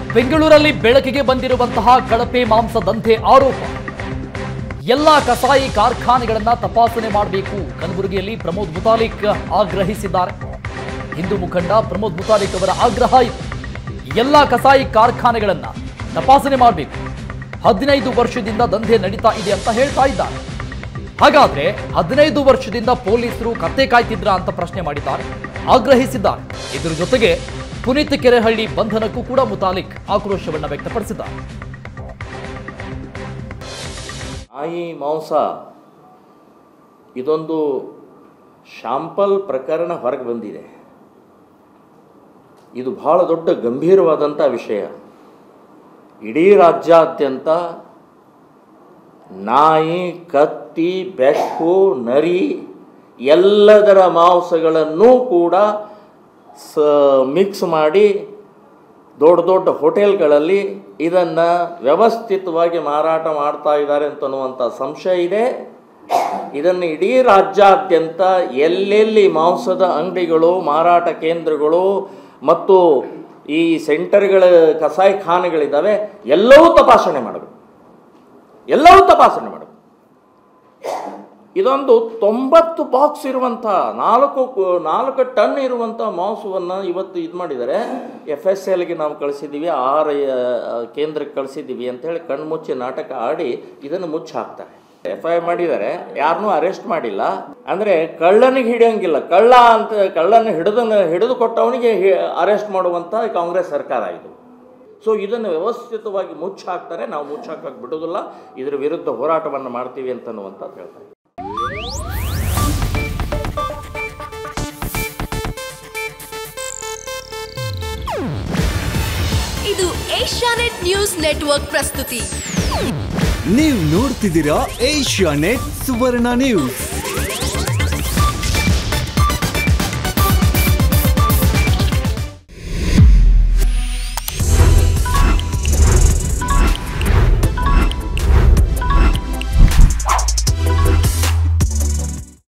ಬೆಂಗಳೂರಲ್ಲಿ ಬೆಳಕಿಗೆ ಬಂದಿರುವಂತಹ ಕಳಪೆ ಮಾಂಸ ದಂಧೆ ಆರೋಪ ಎಲ್ಲ ಕಸಾಯಿ ಕಾರ್ಖಾನೆಗಳನ್ನ ತಪಾಸಣೆ ಮಾಡಬೇಕು ಕಲಬುರಗಿಯಲ್ಲಿ ಪ್ರಮೋದ್ ಮುತಾಲಿಕ್ ಆಗ್ರಹಿಸಿದ್ದಾರೆ ಹಿಂದೂ ಮುಖಂಡ ಪ್ರಮೋದ್ ಮುತಾಲಿಕ್ ಅವರ ಆಗ್ರಹ ಇದು ಎಲ್ಲ ಕಸಾಯಿ ಕಾರ್ಖಾನೆಗಳನ್ನ ತಪಾಸಣೆ ಮಾಡಬೇಕು ಹದಿನೈದು ವರ್ಷದಿಂದ ದಂಧೆ ನಡೀತಾ ಇದೆ ಅಂತ ಹೇಳ್ತಾ ಇದ್ದಾರೆ ಹಾಗಾದ್ರೆ ಹದಿನೈದು ವರ್ಷದಿಂದ ಪೊಲೀಸರು ಕತ್ತೆ ಕಾಯ್ತಿದ್ರ ಅಂತ ಪ್ರಶ್ನೆ ಮಾಡಿದ್ದಾರೆ ಆಗ್ರಹಿಸಿದ್ದಾರೆ ಇದರ ಜೊತೆಗೆ ಪುನೀತ್ ಕೆರೆಹಳ್ಳಿ ಬಂಧನಕ್ಕೂ ಕೂಡ ಮುತಾಲಿಕ್ ಆಕ್ರೋಶವನ್ನ ವ್ಯಕ್ತಪಡಿಸಿದ್ದಾರೆ ನಾಯಿ ಮಾಂಸ ಇದೊಂದು ಶಾಂಪಲ್ ಪ್ರಕರಣ ಹೊರಗೆ ಬಂದಿದೆ ಇದು ಬಹಳ ದೊಡ್ಡ ಗಂಭೀರವಾದಂಥ ವಿಷಯ ಇಡೀ ರಾಜ್ಯಾದ್ಯಂತ ನಾಯಿ ಕತ್ತಿ ಬೆಕ್ಕು ನರಿ ಎಲ್ಲದರ ಮಾಂಸಗಳನ್ನು ಕೂಡ ಸ ಮಿಕ್ಸ್ ಮಾಡಿ ದೊಡ್ಡ ದೊಡ್ಡ ಹೋಟೆಲ್ಗಳಲ್ಲಿ ಇದನ್ನು ವ್ಯವಸ್ಥಿತವಾಗಿ ಮಾರಾಟ ಮಾಡ್ತಾ ಇದ್ದಾರೆ ಅಂತನ್ನುವಂಥ ಸಂಶಯ ಇದೆ ಇದನ್ನು ಇಡೀ ರಾಜ್ಯಾದ್ಯಂತ ಎಲ್ಲೆಲ್ಲಿ ಮಾಂಸದ ಅಂಗಡಿಗಳು ಮಾರಾಟ ಕೇಂದ್ರಗಳು ಮತ್ತು ಈ ಸೆಂಟರ್ಗಳ ಕಸಾಯಿ ಖಾನೆಗಳಿದ್ದಾವೆ ಎಲ್ಲವೂ ತಪಾಸಣೆ ಮಾಡಬೇಕು ಎಲ್ಲವೂ ತಪಾಸಣೆ ಮಾಡಬೇಕು ಇದೊಂದು ತೊಂಬತ್ತು ಬಾಕ್ಸ್ ಇರುವಂಥ ನಾಲ್ಕು ಕು- ನಾಲ್ಕು ಟನ್ ಇರುವಂಥ ಮಾಂಸವನ್ನು ಇವತ್ತು ಇದು ಮಾಡಿದ್ದಾರೆ ಎಫ್ ಎಸ್ ಎಲ್ಗೆ ನಾವು ಕಳಿಸಿದ್ದೀವಿ ಆರ್ ಕೇಂದ್ರಕ್ಕೆ ಕಳಿಸಿದ್ದೀವಿ ಅಂತೇಳಿ ಕಣ್ಮುಚ್ಚಿ ನಾಟಕ ಆಡಿ ಇದನ್ನು ಮುಚ್ಚಿ ಹಾಕ್ತಾರೆ ಎಫ್ ಐ ಮಾಡಿದ್ದಾರೆ ಯಾರನ್ನೂ ಅರೆಸ್ಟ್ ಮಾಡಿಲ್ಲ ಅಂದರೆ ಕಳ್ಳನಿಗೆ ಹಿಡಿಯಂಗಿಲ್ಲ ಕಳ್ಳ ಅಂತ ಕಳ್ಳನ ಹಿಡಿದು ಹಿಡಿದು ಕೊಟ್ಟವನಿಗೆ ಅರೆಸ್ಟ್ ಮಾಡುವಂಥ ಕಾಂಗ್ರೆಸ್ ಸರ್ಕಾರ ಇದು ಸೊ ಇದನ್ನು ವ್ಯವಸ್ಥಿತವಾಗಿ ಮುಚ್ಚಿ ಹಾಕ್ತಾರೆ ನಾವು ಮುಚ್ಚಿ ಹಾಕಕ್ಕೆ ಬಿಡೋದಿಲ್ಲ ಇದರ ವಿರುದ್ಧ ಹೋರಾಟವನ್ನು ಮಾಡ್ತೀವಿ ಅಂತನ್ನುವಂಥದ್ದು ಹೇಳ್ತಾರೆ ಇದು ಏಷ್ಯಾನೆಟ್ ನ್ಯೂಸ್ ನೆಟ್ವರ್ಕ್ ಪ್ರಸ್ತುತಿ ನೀವು ನೋಡ್ತಿದ್ದೀರಾ ಏಷ್ಯಾ ನೆಟ್ ಸುವರ್ಣ ನ್ಯೂಸ್